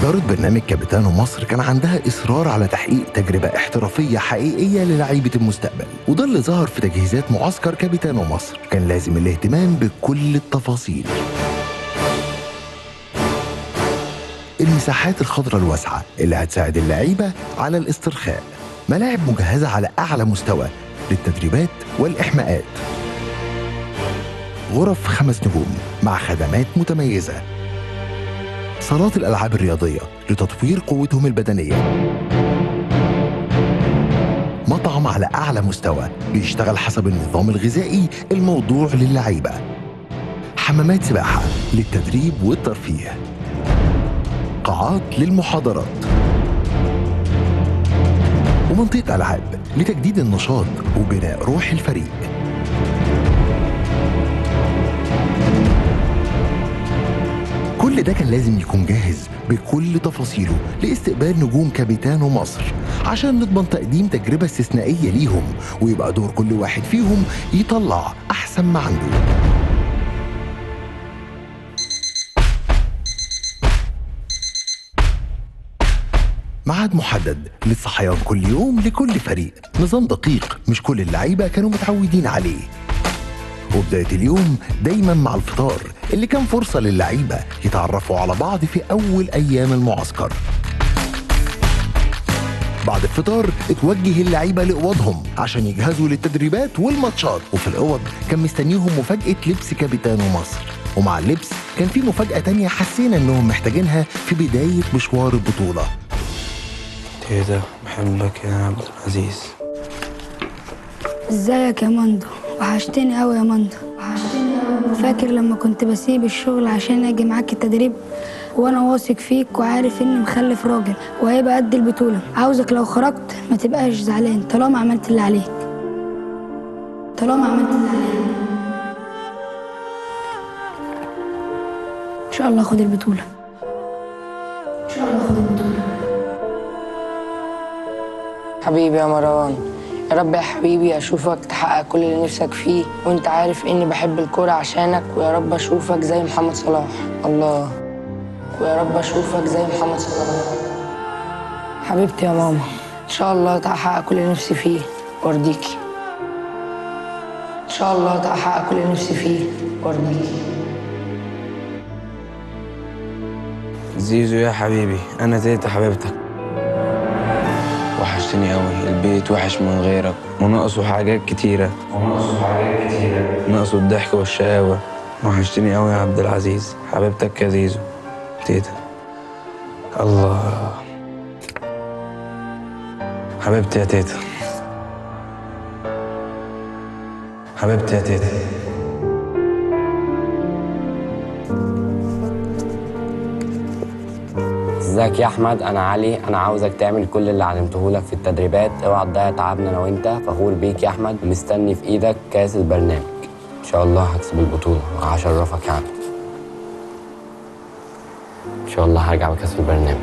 إدارة برنامج كابيتانو مصر كان عندها إصرار على تحقيق تجربة احترافية حقيقية للعيبة المستقبل وده اللي ظهر في تجهيزات معسكر كابيتانو مصر كان لازم الاهتمام بكل التفاصيل المساحات الخضراء الواسعة اللي هتساعد اللعيبة على الاسترخاء ملاعب مجهزة على أعلى مستوى للتدريبات والإحماءات غرف خمس نجوم مع خدمات متميزة صالات الألعاب الرياضية لتطوير قوتهم البدنية مطعم على أعلى مستوى بيشتغل حسب النظام الغذائي الموضوع للعيبة حمامات سباحة للتدريب والترفيه قاعات للمحاضرات ومنطقة ألعاب لتجديد النشاط وبناء روح الفريق كل ده كان لازم يكون جاهز بكل تفاصيله لاستقبال نجوم كابيتانو مصر عشان نضمن تقديم تجربة استثنائية ليهم ويبقى دور كل واحد فيهم يطلع أحسن ما عنده ميعاد محدد للصحيان كل يوم لكل فريق نظام دقيق مش كل اللعيبة كانوا متعودين عليه وبداية اليوم دايما مع الفطار اللي كان فرصة للعيبة يتعرفوا على بعض في أول أيام المعسكر بعد الفطار اتوجه اللعيبة لأوضهم عشان يجهزوا للتدريبات والماتشات وفي الأوض كان مستنيهم مفاجأة لبس كابيتانو مصر ومع اللبس كان في مفاجأة تانية حسينا إنهم محتاجينها في بداية مشوار البطولة ايه ده بحبك يا عبد العزيز ازيك يا مندو وحشتني قوي يا مندو وحشتني قوي فاكر لما كنت بسيب الشغل عشان اجي معاك التدريب وانا واثق فيك وعارف اني مخلف راجل وهيبقى قد البطوله عاوزك لو خرجت ما تبقاش زعلان طالما عملت اللي عليك طالما عملت اللي عليك ان شاء الله خد البطوله ان شاء الله خد البطوله حبيبي يا مروان يا رب يا حبيبي اشوفك تحقق كل اللي نفسك فيه وانت عارف اني بحب الكوره عشانك ويا رب اشوفك زي محمد صلاح الله ويا رب اشوفك زي محمد صلاح حبيبتي يا ماما ان شاء الله تحقق كل اللي نفسي فيه وارضيكي ان شاء الله تحقق كل اللي نفسي فيه وارضيكي زيزو يا حبيبي انا زيت حبيبتك وحشتني قوي البيت وحش من غيرك وناقصه حاجات كتيرة وناقصه حاجات كتيرة ناقصه الضحك والشقاوة وحشتني قوي يا عبد العزيز حبيبتك يا زيزو تيتا الله حبيبتي يا تيتا حبيبتي يا تيتا ازيك يا احمد انا علي انا عاوزك تعمل كل اللي علمته لك في التدريبات اوعى تضيع تعبنا انا وانت فخور بيك يا احمد مستني في ايدك كاس البرنامج ان شاء الله هكسب البطوله وهشرفك يعني ان شاء الله هرجع بكاس البرنامج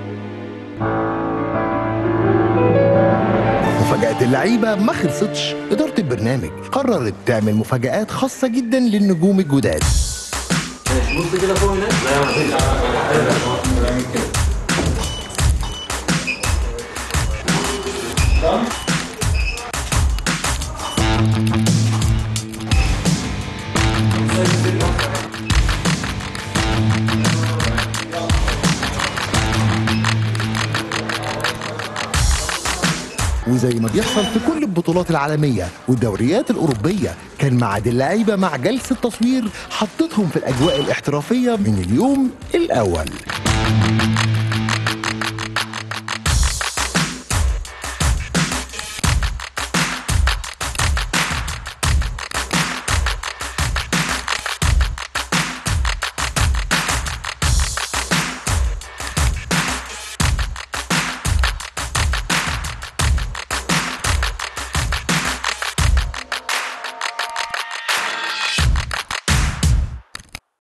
مفاجأة اللعيبة ما خلصتش إدارة البرنامج قررت تعمل مفاجآت خاصة جدا للنجوم الجداد وزي ما بيحصل في كل البطولات العالمية والدوريات الأوروبية كان ميعاد اللعيبة مع جلسة تصوير حطتهم في الأجواء الاحترافية من اليوم الأول